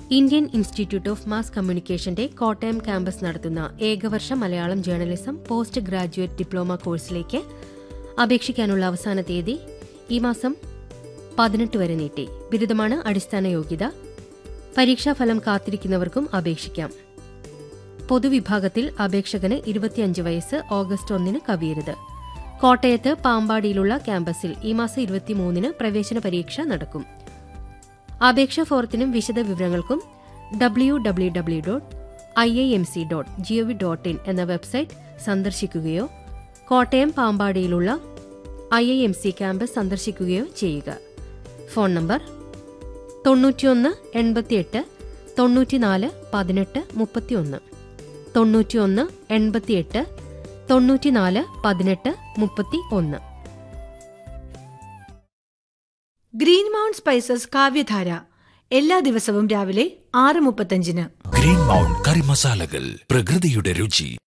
Indian institute of mass കമ്മ്യൂണിക്കേഷന്റെ Kottayam campus നടത്തുന്ന ഏകവർഷ Malayalam journalism post graduate diploma കോഴ്സിലേക്ക് അപേക്ഷിക്കാനുള്ള അവസാന തീയതി ഈ മാസം പതിനെട്ട് വരെ നീട്ടി ബിരുദമാണ് അടിസ്ഥാന യോഗ്യത പരീക്ഷാഫലം കാത്തിരിക്കുന്നവർക്കും അപേക്ഷിക്കാം പൊതുവിഭാഗത്തിൽ അപേക്ഷകന് ഇരുപത്തിയഞ്ച് വയസ്സ് ഓഗസ്റ്റ് ഒന്നിന് കവിയരുത് കോട്ടയത്ത് പാമ്പാടിയിലുള്ള ക്യാമ്പസിൽ ഈ മാസം ഇരുപത്തിമൂന്നിന് പ്രവേശന പരീക്ഷ നടക്കും അപേക്ഷാ ഫോറത്തിനും വിശദ വിവരങ്ങൾക്കും W W W dot I I M C dot gov dot in എന്ന വെബ്സൈറ്റ് സന്ദർശിക്കുകയോ കോട്ടയം പാമ്പാടിയിലുള്ള I I M C campus സന്ദർശിക്കുകയോ ചെയ്യുക ഫോൺ നമ്പർ തൊണ്ണൂറ്റിയൊന്ന് എൺപത്തിയെട്ട് തൊണ്ണൂറ്റിനാല് പതിനെട്ട് മുപ്പത്തിയൊന്ന് തൊണ്ണൂറ്റിയൊന്ന് എൺപത്തിയെട്ട് തൊണ്ണൂറ്റിനാല് പതിനെട്ട് മുപ്പത്തി ഒന്ന് ഗ്രീൻ മൗണ്ട് സ്പൈസസ് കാവ്യധാര എല്ലാ ദിവസവും രാവിലെ ആറ് മുപ്പത്തഞ്ചിന് ഗ്രീൻ മൗണ്ട് കറി മസാലകൾ പ്രകൃതിയുടെ രുചി